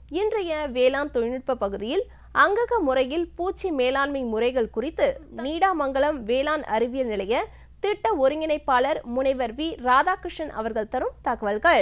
இன்றைய வேளாண் தொழில்நுட்ப பகுதியில் அங்கக முறையில் பூச்சி மேலாண்மை முறைகள் குறித்து நீடாமங்கலம் வேளாண் அறிவியல் நிலைய திட்ட ஒருங்கிணைப்பாளர் முனைவர் வி ராதாகிருஷ்ணன் அவர்கள் தரும் தகவல்கள்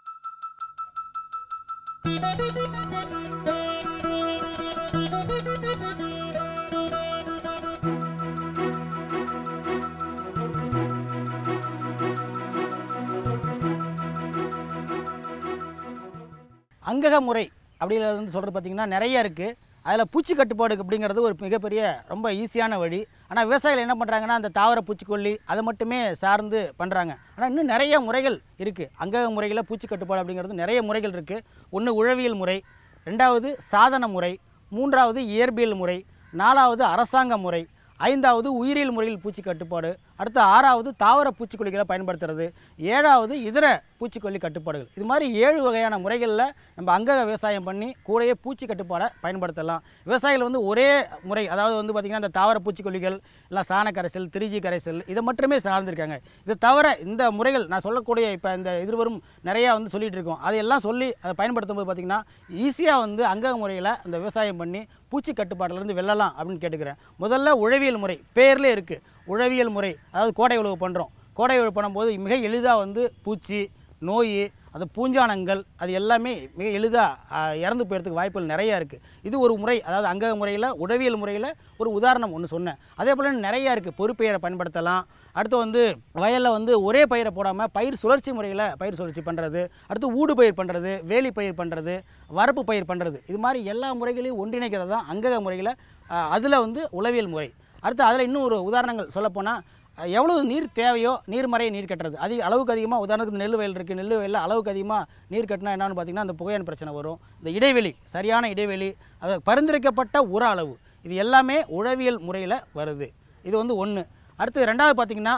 அங்கக முறை அப்படிங்கிறது வந்து சொல்கிறது பார்த்திங்கன்னா நிறைய இருக்குது அதில் பூச்சி கட்டுப்பாடு அப்படிங்கிறது ஒரு மிகப்பெரிய ரொம்ப ஈஸியான வழி ஆனால் விவசாயிகள் என்ன பண்ணுறாங்கன்னா அந்த தாவர பூச்சிக்கொல்லி அதை மட்டுமே சார்ந்து பண்ணுறாங்க ஆனால் இன்னும் நிறைய முறைகள் இருக்குது அங்கக முறைகளில் பூச்சி கட்டுப்பாடு அப்படிங்கிறது நிறைய முறைகள் இருக்குது ஒன்று உழவியல் முறை ரெண்டாவது சாதன முறை மூன்றாவது இயற்பியல் முறை நாலாவது அரசாங்க முறை ஐந்தாவது உயிரியல் முறையில் பூச்சி கட்டுப்பாடு அடுத்து ஆறாவது தாவர பூச்சிக்கொல்லிகளை பயன்படுத்துறது ஏழாவது இதர பூச்சிக்கொல்லி கட்டுப்பாடுகள் இது மாதிரி ஏழு வகையான முறைகளில் நம்ம அங்கக விவசாயம் பண்ணி கூடயே பூச்சி கட்டுப்பாடை பயன்படுத்தலாம் விவசாயிகள் வந்து ஒரே முறை அதாவது வந்து பார்த்திங்கன்னா இந்த தாவர பூச்சிக்கொல்லிகள் இல்லை சாண கரைசல் திருச்சி கரைசல் இதை மட்டுமே சார்ந்திருக்காங்க இது தவிர இந்த முறைகள் நான் சொல்லக்கூடிய இப்போ இந்த எதிர்வரும் நிறையா வந்து சொல்லிகிட்டு இருக்கோம் அதையெல்லாம் சொல்லி அதை பயன்படுத்தும் போது பார்த்திங்கன்னா ஈஸியாக வந்து அங்கக முறையில் அந்த விவசாயம் பண்ணி பூச்சி கட்டுப்பாட்டிலேருந்து வெல்லலாம் அப்படின்னு கேட்டுக்கிறேன் முதல்ல உழவியல் முறை பேர்லேயே இருக்குது உழவியல் முறை அதாவது கோடை உழவு பண்ணுறோம் கோடை உழவு பண்ணும்போது மிக எளிதாக வந்து பூச்சி நோய் அது பூஞ்சானங்கள் அது எல்லாமே மிக எளிதாக இறந்து போகிறதுக்கு வாய்ப்புகள் நிறையா இருக்குது இது ஒரு முறை அதாவது அங்கக முறையில் உடவியல் முறையில் ஒரு உதாரணம் ஒன்று சொன்னேன் அதே போல் நிறையா இருக்குது பொறுப்பெயரை பயன்படுத்தலாம் அடுத்து வந்து வயலில் வந்து ஒரே பயிரை போடாமல் பயிர் சுழற்சி முறையில் பயிர் சுழற்சி பண்ணுறது அடுத்து ஊடு பயிர் பண்ணுறது வேலி பயிர் பண்ணுறது வரப்பு பயிர் பண்ணுறது இது மாதிரி எல்லா முறைகளையும் ஒன்றிணைக்கிறது தான் அங்கக முறையில் அதில் வந்து உளவியல் முறை அடுத்து அதில் இன்னும் ஒரு உதாரணங்கள் சொல்லப்போனால் எவ்வளவு நீர் தேவையோ நீர்மறையை நீர் கட்டுறது அதிக அளவுக்கு அதிகமாக உதாரணத்துக்கு நெல் வயல் இருக்குது நெல் வயலில் அளவுக்கு அதிகமாக நீர் கட்டினா என்னன்னு பார்த்தீங்கன்னா அந்த புகையான பிரச்சனை வரும் இந்த இடைவெளி சரியான இடைவெளி அது பரிந்துரைக்கப்பட்ட உர அளவு இது எல்லாமே உழவியல் முறையில் வருது இது வந்து ஒன்று அடுத்து ரெண்டாவது பார்த்திங்கன்னா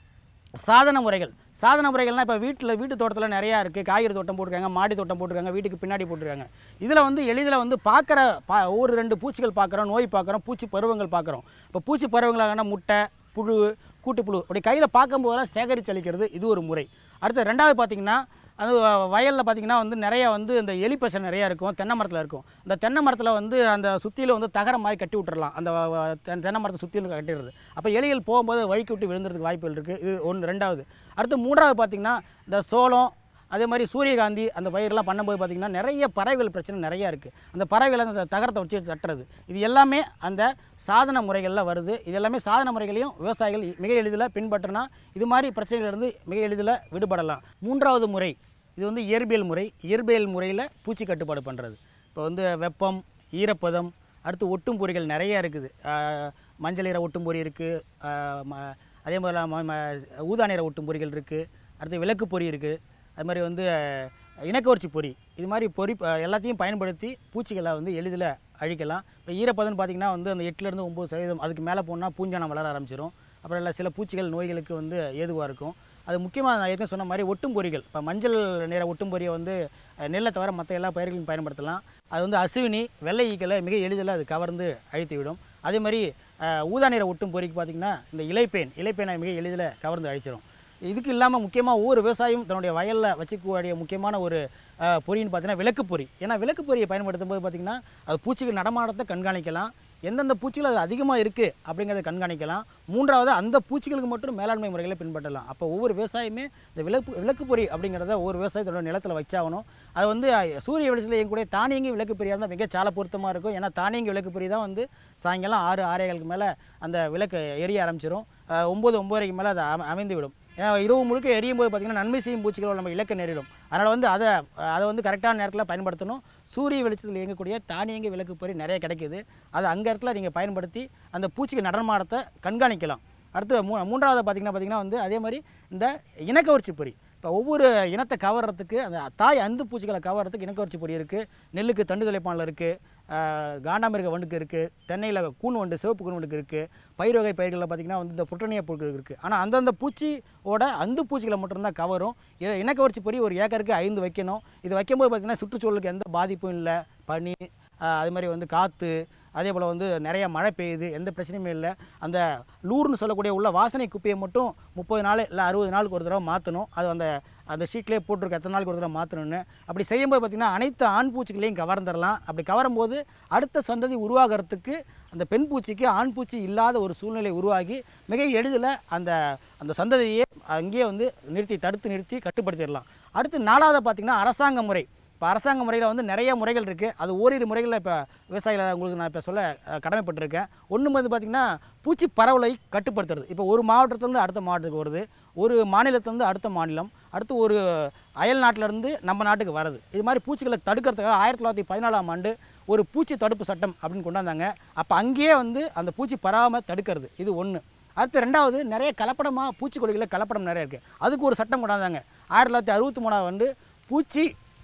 சாதன முறைகள் சாதன முறைகள்னால் இப்போ வீட்டில் வீட்டு தோட்டத்தில் நிறையா இருக்குது காய்கறி தோட்டம் போட்டிருக்காங்க மாடி தோட்டம் போட்டிருக்காங்க வீட்டுக்கு பின்னாடி போட்டிருக்காங்க இதில் வந்து எளிதில் வந்து பார்க்குற பா ஒரு ரெண்டு பூச்சிகள் பார்க்குறோம் நோய் பார்க்குறோம் பூச்சி பருவங்கள் பார்க்குறோம் இப்போ பூச்சி பருவங்களாகனா முட்டை புழு கூட்டுப்புழு அப்படி கையில் பார்க்கும்போதெல்லாம் சேகரித்து அளிக்கிறது இது ஒரு முறை அடுத்து ரெண்டாவது பார்த்திங்கன்னா அது வயலில் பார்த்திங்கன்னா வந்து நிறைய வந்து இந்த எலி பிரச்சனை நிறையா இருக்கும் தென்னை மரத்தில் இருக்கும் இந்த தென்னை மரத்தில் வந்து அந்த சுற்றியில் வந்து தகரம் மாதிரி கட்டி விட்டுறலாம் அந்த வ- வ- தென்- தென்னை மரத்தை சுற்றிலும் கட்டிடுறது அப்போ எலிகள் போகும்போது வழுக்கி விட்டு விழுந்துறதுக்கு வாய்ப்புகள் இருக்குது இது ஒன்று ரெண்டாவது அடுத்து மூன்றாவது பார்த்திங்கன்னா இந்த சோளம் அதே மாதிரி சூரியகாந்தி அந்த பயிரெலாம் பண்ணும்போது பார்த்திங்கன்னா நிறைய பறவைகள் பிரச்சனை நிறையா இருக்குது அந்த பறவைகளை அந்த தகரத்தை வச்சு தட்டுறது இது எல்லாமே அந்த சாதன முறைகளில் வருது இது எல்லாமே சாதன முறைகளையும் விவசாயிகள் மிக எளிதில் பின்பற்றினா இது மாதிரி பிரச்சனைகளிலிருந்து மிக எளிதில் விடுபடலாம் மூன்றாவது முறை இது வந்து இயற்பியல் முறை இயற்பியல் முறையில் பூச்சி கட்டுப்பாடு பண்ணுறது இப்போ வந்து வெப்பம் ஈரப்பதம் அடுத்து ஒட்டும் பொறிகள் நிறைய இருக்குது ஆஹ் மஞ்சள் நிற ஒட்டும் பொறி இருக்குது அதே மாதிரி ம- ம- ஊதா நிற ஒட்டும் பொறிகள் இருக்குது அடுத்து விளக்கு பொறி இருக்குது அது மாதிரி வந்து அஹ், இனக்கவர்ச்சி பொறி இது மாதிரி பொறி அஹ், எல்லாத்தையும் பயன்படுத்தி பூச்சிகளை வந்து எளிதில் அழிக்கலாம் இப்போ ஈரப்பதம்னு பார்த்திங்கன்னா வந்து அந்த எட்டுலேருந்து ஒம்பது சதவீதம் அதுக்கு மேலே போனால் பூஞ்சானம் வளர ஆரம்பிச்சிடும் அப்புறம் இல்லை சில பூச்சிகள் நோய்களுக்கு வந்து ஏதுவாக இருக்கும் அது முக்கியமாக நான் ஏற்கனவே சொன்ன மாதிரி ஒட்டும் பொறிகள் இப்போ மஞ்சள் நிற ஒட்டும் பொறியை வந்து அஹ், நெல்லை தவிர மற்ற எல்லா பயிர்களையும் பயன்படுத்தலாம் அது வந்து அசுவினி வெள்ளை ஈக்களை மிக எளிதில் அது கவர்ந்து அழித்து விடும் அதே மாதிரி அஹ், ஊதா நிற ஒட்டும் பொறிக்கு பார்த்திங்கன்னா இந்த இலைப்பேன் இலைப்பேனை மிக எளிதில் கவர்ந்து அழிச்சிடும் இதுக்கு இல்லாமல் முக்கியமாக ஒவ்வொரு விவசாயியும் தன்னுடைய வயலில் வச்சுக்கக்கூடிய முக்கியமான ஒரு அஹ், பொறின்னு பார்த்தீங்கன்னா விளக்கு பொறி ஏன்னா விளக்கு பொறியை பயன்படுத்தும் போது பார்த்திங்கன்னா அது பூச்சிகள் நடமாட்டத்தை கண்காணிக்கலாம் எந்தெந்த பூச்சிகள் அது அதிகமாக இருக்குது அப்படிங்கிறத கண்காணிக்கலாம் மூன்றாவது அந்த பூச்சிகளுக்கு மட்டும் மேலாண்மை முறைகளை பின்பற்றலாம் அப்போ ஒவ்வொரு விவசாயியுமே இந்த விளக்கு விளக்கு பொறி அப்படிங்கிறத ஒவ்வொரு விவசாயத்தோட நிலத்தில் வச்சாகணும் அது வந்து அஹ், சூரிய வெளிச்சத்தில் இயங்கக்கூடிய தானியங்கி விளக்கு பொறியாக இருந்தால் மிக சால பொருத்தமாக இருக்கும் ஏன்னா தானியங்கி விளக்கு பொறி தான் வந்து சாயங்காலம் ஆறு ஆறேகளுக்கு மேலே அந்த விளக்கு எரிய ஆரம்பிச்சிடும் ஒம்பது ஒம்பதரைக்கு மேலே அது அம- அமைந்து விடும் ஏன்னா இரவு முழுக்க எரியும் போது பார்த்திங்கன்னா நன்மை செய்யும் பூச்சிகள் நம்ம இலக்க நேரிடும் அதனால் வந்து அதை அதை வந்து கரெக்டான நேரத்தில் பயன்படுத்தணும் சூரிய வெளிச்சத்தில் இயங்கக்கூடிய தானியங்கி விளக்கு பொறி நிறைய கிடைக்குது அதை அங்கே இடத்துல நீங்கள் பயன்படுத்தி அந்த பூச்சிக்கு நடமாட்டத்தை கண்காணிக்கலாம் அடுத்து மூ மூன்றாவது பார்த்திங்கன்னா பார்த்திங்கன்னா வந்து அதே மாதிரி இந்த இனக்கவர்ச்சி பொறி இப்போ ஒவ்வொரு இனத்தை கவர்றதுக்கு அந்த தாய் அந்து பூச்சிகளை கவர்றதுக்கு இனக்கவர்ச்சி பொறி இருக்குது நெல்லுக்கு தண்டு துளைப்பானில் இருக்குது காண்டாமிருக வண்டுக்கு இருக்குது தென்னையில் கூன் வண்டு சிவப்பு கூன் வண்டுக்கு இருக்குது பயிர் வகை பயிர்களில் பார்த்திங்கன்னா வந்து இந்த புற்றணிய புழுக்கள் இருக்குது ஆனால் அந்தந்த பூச்சியோட அந்து பூச்சிகளை மட்டும்தான் கவரும் இ- இனக்கவர்ச்சி பொறி ஒரு ஏக்கருக்கு ஐந்து வைக்கணும் இது வைக்கும்போது பார்த்திங்கன்னா சுற்றுச்சூழலுக்கு எந்த பாதிப்பும் இல்லை பனி ஆஹ் அது மாதிரி வந்து காற்று அதே போல் வந்து நிறைய மழை பெய்யுது எந்த பிரச்சனையுமே இல்லை அந்த லூர்னு சொல்லக்கூடிய உள்ள வாசனை குப்பையை மட்டும் முப்பது நாள் இல்லை அறுபது நாளுக்கு ஒரு தடவை மாற்றணும் அது அந்த அந்த ஷீட்லேயே போட்டிருக்க எத்தனை நாளுக்கு ஒரு தடவை மாற்றணும்னு அப்படி செய்யும்போது பார்த்திங்கன்னா அனைத்து ஆண் பூச்சிகளையும் கவர்ந்துடலாம் அப்படி கவரும்போது அடுத்த சந்ததி உருவாகிறதுக்கு அந்த பெண் பூச்சிக்கு ஆண் பூச்சி இல்லாத ஒரு சூழ்நிலை உருவாகி மிக எளிதில் அந்த அந்த சந்ததியை அங்கேயே வந்து நிறுத்தி தடுத்து நிறுத்தி கட்டுப்படுத்திடலாம் அடுத்து நாலாவது பார்த்திங்கன்னா அரசாங்க முறை இப்போ அரசாங்க முறையில் வந்து நிறைய முறைகள் இருக்குது அது ஓரிரு முறைகளில் இப்போ விவசாயிகளை உங்களுக்கு நான் இப்போ சொல்ல அஹ், கடமைப்பட்டிருக்கேன் ஒன்று வந்து பார்த்திங்கன்னா பூச்சி பரவலை கட்டுப்படுத்துறது இப்போ ஒரு மாவட்டத்துலேருந்து அடுத்த மாவட்டத்துக்கு வருது ஒரு மாநிலத்திலேருந்து அடுத்த மாநிலம் அடுத்து ஒரு அயல் நாட்டிலேருந்து நம்ம நாட்டுக்கு வருது இது மாதிரி பூச்சிகளை தடுக்கிறதுக்காக ஆயிரத்தி தொள்ளாயிரத்தி பதினாலாம் ஆண்டு ஒரு பூச்சி தடுப்பு சட்டம் அப்படின்னு கொண்டு வந்தாங்க அப்போ அங்கேயே வந்து அந்த பூச்சி பரவாமல் தடுக்கிறது இது ஒன்று அடுத்து ரெண்டாவது நிறைய கலப்படமாக பூச்சிக்கொல்லிகளில் கலப்படம் நிறைய இருக்குது அதுக்கு ஒரு சட்டம் கொண்டாந்தாங்க ஆயிரத்தி தொள்ளாயிரத்தி அறுபத்தி மூணாவது ஆண்டு பூச்சி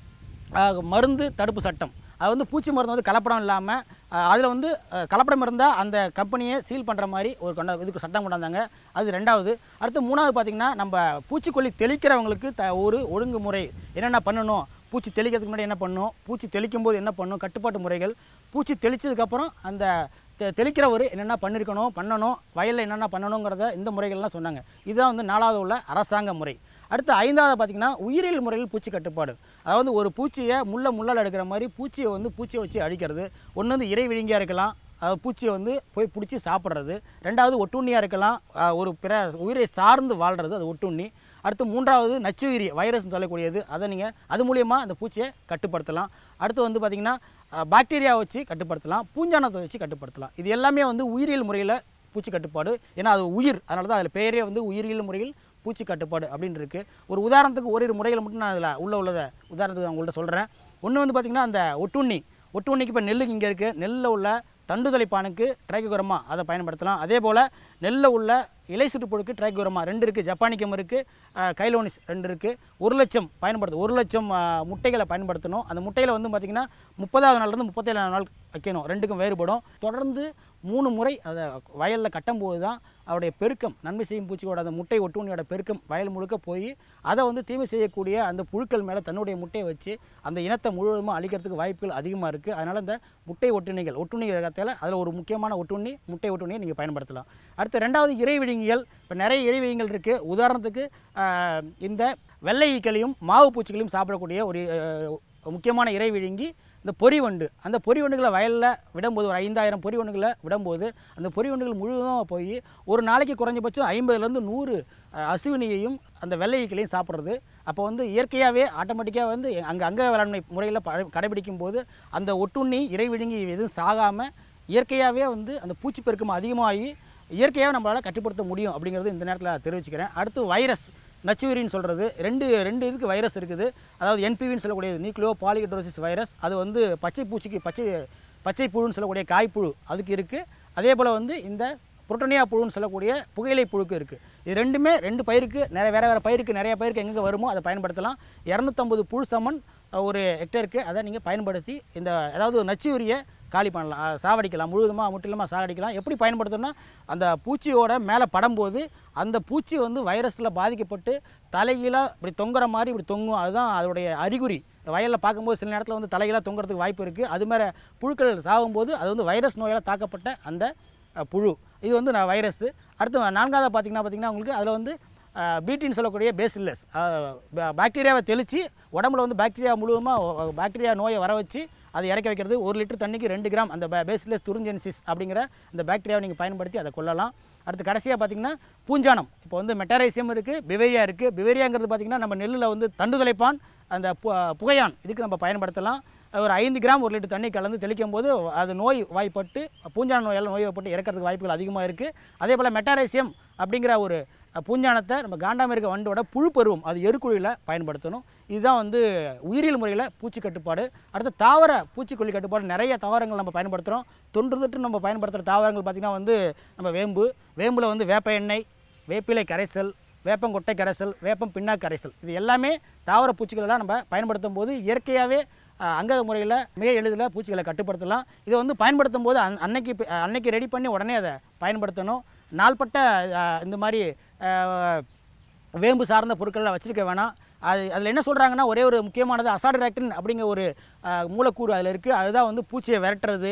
ஆஹ், மருந்து தடுப்பு சட்டம் அது வந்து பூச்சி மருந்து வந்து கலப்படம் இல்லாமல் அதில் வந்து அஹ், கலப்படம் இருந்தால் அந்த கம்பெனியை சீல் பண்ணுற மாதிரி ஒரு கொண்டா இதுக்கு சட்டம் கொண்டாந்தாங்க அது ரெண்டாவது அடுத்து மூணாவது பார்த்திங்கன்னா நம்ம பூச்சிக்கொல்லி தெளிக்கிறவங்களுக்கு த ஒரு ஒழுங்குமுறை என்னென்ன பண்ணணும் பூச்சி தெளிக்கிறதுக்கு முன்னாடி என்ன பண்ணணும் பூச்சி தெளிக்கும் போது என்ன பண்ணணும் கட்டுப்பாட்டு முறைகள் பூச்சி தெளிச்சதுக்கப்புறம் அந்த தெ தெளிக்கிறவர் என்னென்ன பண்ணியிருக்கணும் பண்ணணும் வயலில் என்னென்ன பண்ணணுங்கிறத இந்த முறைகள்லாம் சொன்னாங்க இதுதான் வந்து நாலாவது உள்ள அரசாங்க முறை அடுத்து ஐந்தாவது பார்த்திங்கன்னா உயிரியல் முறையில் பூச்சி கட்டுப்பாடு அதாவது ஒரு பூச்சியை முள்ள முள்ளால் எடுக்கிற மாதிரி பூச்சியை வந்து பூச்சியை வச்சு அழிக்கிறது ஒன்று வந்து இறை விழுங்கியாக இருக்கலாம் அதாவது பூச்சியை வந்து போய் பிடிச்சி சாப்பிட்றது ரெண்டாவது ஒட்டுண்ணியாக இருக்கலாம் அஹ் ஒரு பிற உயிரை சார்ந்து வாழ்கிறது அது ஒட்டுண்ணி அடுத்து மூன்றாவது நச்சுயிரி வைரஸ்னு சொல்லக்கூடியது அதை நீங்கள் அது மூலியமாக அந்த பூச்சியை கட்டுப்படுத்தலாம் அடுத்து வந்து பார்த்திங்கன்னா பாக்டீரியா வச்சு கட்டுப்படுத்தலாம் பூஞ்சானத்தை வச்சு கட்டுப்படுத்தலாம் இது எல்லாமே வந்து உயிரியல் முறையில் பூச்சி கட்டுப்பாடு ஏன்னா அது உயிர் அதனால தான் அதில் பேரே வந்து உயிரியல் முறையில் பூச்சி கட்டுப்பாடு அப்படின்னு இருக்குது ஒரு உதாரணத்துக்கு ஓரிரு முறைகளை மட்டும் நான் அதில் உள்ள உள்ளதை உதாரணத்துக்கு நான் உங்கள்கிட்ட சொல்கிறேன் ஒன்று வந்து பார்த்திங்கன்னா அந்த ஒட்டுண்ணி ஒட்டுண்ணிக்கு இப்போ நெல்லுக்கு இங்கே இருக்குது நெல்லில் உள்ள தண்டுதலைப்பானுக்கு ட்ரைகோரமா அதை பயன்படுத்தலாம் அதே போல் நெல்லில் உள்ள இலை சுற்றுப்புழுக்கு ட்ரைகோரமா ரெண்டு இருக்குது ஜப்பானிக்கம் இருக்குது கைலோனிஸ் ரெண்டு இருக்குது ஒரு லட்சம் பயன்படுத்த ஒரு லட்சம் அஹ், முட்டைகளை பயன்படுத்தணும் அந்த முட்டையில் வந்து பார்த்திங்கன்னா முப்பதாவது நாள்லேருந்து முப்பத்தேழாவது நாள் வைக்கணும் ரெண்டுக்கும் வேறுபடும் தொடர்ந்து மூணு முறை அதை வயலில் கட்டும்போது தான் அவருடைய பெருக்கம் நன்மை செய்யும் பூச்சியோட அந்த முட்டை ஒட்டுண்ணியோட பெருக்கம் வயல் முழுக்க போய் அதை வந்து தீமை செய்யக்கூடிய அந்த புழுக்கள் மேலே தன்னுடைய முட்டையை வச்சு அந்த இனத்தை முழுவதுமாக அழிக்கிறதுக்கு வாய்ப்புகள் அதிகமாக இருக்குது அதனால் இந்த முட்டை ஒட்டுண்ணிகள் ஒட்டுண்ணி ரகத்தில் அதில் ஒரு முக்கியமான ஒட்டுண்ணி முட்டை ஒட்டுண்ணியை நீங்கள் பயன்படுத்தலாம் அடுத்து ரெண்டாவது இறை விழுங்கியல் இப்போ நிறைய இறை விழுங்கிகள் இருக்குது உதாரணத்துக்கு ஆஹ், இந்த வெள்ளை ஈக்களையும் மாவு பூச்சிகளையும் சாப்பிடக்கூடிய ஒரு ஆஹ், முக்கியமான இறை விழுங்கி இந்த பொறிவண்டு அந்த பொறிவண்டுகளை வயலில் விடும்போது ஒரு ஐந்தாயிரம் பொறிவண்டுகளை விடும்போது அந்த பொறிவண்டுகள் முழுவதும் போய் ஒரு நாளைக்கு குறைஞ்சபட்சம் ஐம்பதுலேருந்து நூறு அஹ், அசுவினியையும் அந்த வெள்ளை ஈக்களையும் சாப்பிட்றது அப்போ வந்து இயற்கையாகவே ஆட்டோமேட்டிக்காக வந்து அங்கே அங்க வேளாண்மை முறையில் ப- கடைபிடிக்கும் போது அந்த ஒட்டுண்ணி இறை விழுங்கி எதுவும் சாகாமல் இயற்கையாகவே வந்து அந்த பூச்சி பெருக்கம் அதிகமாகி இயற்கையாக நம்மளால் கட்டுப்படுத்த முடியும் அப்படிங்கிறது இந்த நேரத்தில் நான் தெரிவிச்சுக்கிறேன் அடுத்து வைரஸ் நச்சுயிரின்னு சொல்கிறது ரெண்டு ரெண்டு இதுக்கு வைரஸ் இருக்குது அதாவது என்பிவின்னு சொல்லக்கூடியது நியூக்ளியோ பாலிகட்ரோசிஸ் வைரஸ் அது வந்து பச்சை பூச்சிக்கு பச்சை பச்சை புழுன்னு சொல்லக்கூடிய காய்ப்புழு அதுக்கு இருக்குது அதே போல் வந்து இந்த புரோட்டோனியா புழுன்னு சொல்லக்கூடிய புகையிலை புழுக்கு இருக்குது இது ரெண்டுமே ரெண்டு பயிருக்கு நிறைய வேறு வேறு பயிருக்கு நிறைய பயிருக்கு எங்கெங்கே வருமோ அதை பயன்படுத்தலாம் இரநூத்தம்பது புழு சமன் ஒரு ஹெக்டேருக்கு அதை நீங்கள் பயன்படுத்தி இந்த அதாவது நச்சுயிரியை காலி பண்ணலாம் அஹ் சாவடிக்கலாம் முழுவதுமாக முற்றிலுமாக சாவடிக்கலாம் எப்படி பயன்படுத்தணும்னா அந்த பூச்சியோட மேலே படும்போது அந்த பூச்சி வந்து வைரஸில் பாதிக்கப்பட்டு தலைகீழாக இப்படி தொங்குற மாதிரி இப்படி தொங்கும் அதுதான் அதோடைய அறிகுறி வயலில் பார்க்கும்போது சில நேரத்தில் வந்து தலைகீழாக தொங்குறதுக்கு வாய்ப்பு இருக்குது அது மாதிரி புழுக்கள் சாகும்போது அது வந்து வைரஸ் நோயால் தாக்கப்பட்ட அந்த அஹ், புழு இது வந்து நான் வைரஸ் அடுத்து நான்காவது பார்த்தீங்கன்னா பார்த்தீங்கன்னா உங்களுக்கு அதில் வந்து பீட்டின்னு சொல்லக்கூடிய பேசில்லஸ் பாக்டீரியாவை தெளித்து உடம்புல வந்து பாக்டீரியா முழுவதுமாக பாக்டீரியா நோயை வர வச்சு அதை இறக்க வைக்கிறது ஒரு லிட்டர் தண்ணிக்கு ரெண்டு கிராம் அந்த பேசிலஸ் துருஞ்சென்சிஸ் அப்படிங்கிற அந்த பாக்டீரியாவை நீங்கள் பயன்படுத்தி அதை கொல்லலாம் அடுத்து கடைசியாக பார்த்தீங்கன்னா பூஞ்சானம் இப்போ வந்து மெட்டாரைசியம் இருக்குது பிவேரியா இருக்குது பிவேரியாங்கிறது பார்த்தீங்கன்னா நம்ம நெல்லில் வந்து தண்டுதலைப்பான் அந்த பு- புகையான் இதுக்கு நம்ம பயன்படுத்தலாம் ஒரு ஐந்து கிராம் ஒரு லிட்டர் தண்ணி கலந்து தெளிக்கும் போது அது நோய் வாய்ப்பட்டு பூஞ்சான நோயால் நோய் வாய்ப்பட்டு இறக்கிறதுக்கு வாய்ப்புகள் அதிகமாக இருக்குது அதே போல் மெட்டாரைசியம் அப்படிங்கிற ஒரு அஹ், பூஞ்சானத்தை நம்ம காண்டாமிருக வண்டோட புழு பருவம் அது எருக்குழியில் பயன்படுத்தணும் இதுதான் வந்து உயிரியல் முறையில் பூச்சி கட்டுப்பாடு அடுத்து தாவர பூச்சிக்கொல்லி கட்டுப்பாடு நிறைய தாவரங்கள் நம்ம பயன்படுத்துகிறோம் தொன்று தொட்டு நம்ம பயன்படுத்துகிற தாவரங்கள் பார்த்திங்கன்னா வந்து நம்ம வேம்பு வேம்பில் வந்து வேப்ப எண்ணெய் வேப்பிலை கரைசல் வேப்பங்கொட்டை கரைசல் வேப்பம் பின்னா கரைசல் இது எல்லாமே தாவர பூச்சிகளெல்லாம் நம்ம பயன்படுத்தும் போது இயற்கையாகவே அஹ், அங்க முறையில் மிக எளிதில் பூச்சிகளை கட்டுப்படுத்தலாம் இதை வந்து பயன்படுத்தும் போது அன் அன்னைக்கு ப- அன்னைக்கு ரெடி பண்ணி உடனே அதை பயன்படுத்தணும் நாள்பட்ட அஹ், இந்த மாதிரி அஹ், வேம்பு சார்ந்த பொருட்களை வச்சிருக்க வேணாம் அது அதில் என்ன சொல்கிறாங்கன்னா ஒரே ஒரு முக்கியமானது அசாடராக்டின் அப்படிங்கிற ஒரு அஹ், மூலக்கூறு அதில் இருக்குது அதுதான் வந்து பூச்சியை விரட்டுறது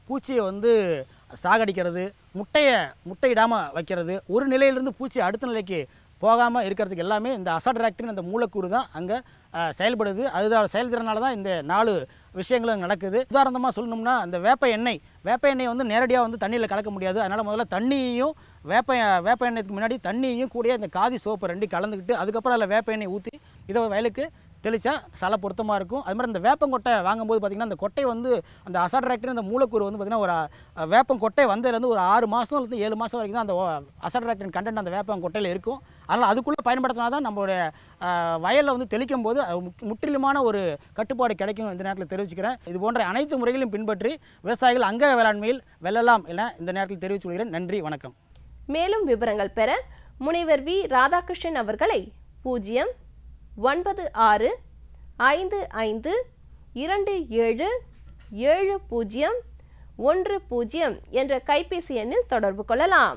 பூச்சியை வந்து சாகடிக்கிறது முட்டையை முட்டையிடாமல் வைக்கிறது ஒரு நிலையிலிருந்து பூச்சி அடுத்த நிலைக்கு போகாமல் இருக்கிறதுக்கு எல்லாமே இந்த அசட்ராக்டின் அந்த மூலக்கூறு தான் அங்கே செயல்படுது அதுதான் செயல்திறனால தான் இந்த நாலு விஷயங்களும் நடக்குது உதாரணமாக சொல்லணும்னா அந்த வேப்ப எண்ணெய் வேப்ப எண்ணெய் வந்து நேரடியாக வந்து தண்ணியில் கலக்க முடியாது அதனால் முதல்ல தண்ணியையும் வேப்ப வேப்ப எண்ணெய்க்கு முன்னாடி தண்ணியையும் கூடிய இந்த காதி சோப்பு ரெண்டையும் கலந்துக்கிட்டு அதுக்கப்புறம் அதில் வேப்ப எண்ணெய் ஊற்றி இதை வயலுக்கு தெளிச்சா சலை பொருத்தமாக இருக்கும் அது மாதிரி இந்த வேப்பங்கொட்டை வாங்கும்போது பார்த்திங்கன்னா அந்த கொட்டை வந்து அந்த அசட்ராக்டர் அந்த மூலக்கூறு வந்து பார்த்திங்கன்னா ஒரு அஹ், வேப்பங்கொட்டை வந்ததுலேருந்து ஒரு ஆறு மாதம்லேருந்து ஏழு மாதம் வரைக்கும் தான் அந்த அசட்ராக்டின் கண்டென்ட் அந்த வேப்பங்கொட்டையில் இருக்கும் அதனால் அதுக்குள்ளே பயன்படுத்தினா தான் நம்மளுடைய வயலில் வந்து தெளிக்கும் போது அது முக்- முற்றிலுமான ஒரு கட்டுப்பாடு கிடைக்கும் இந்த நேரத்தில் தெரிவிச்சுக்கிறேன் இது போன்ற அனைத்து முறைகளையும் பின்பற்றி விவசாயிகள் அங்க வேளாண்மையில் வெல்லலாம் என இந்த நேரத்தில் தெரிவித்துக் கொள்கிறேன் நன்றி வணக்கம் மேலும் விவரங்கள் பெற முனைவர் வி ராதாகிருஷ்ணன் அவர்களை பூஜ்ஜியம் ஒன்பது ஆறு ஐந்து ஐந்து இரண்டு ஏழு ஏழு பூஜ்ஜியம் ஒன்று பூஜ்ஜியம் என்ற கைபேசி எண்ணில் தொடர்பு கொள்ளலாம்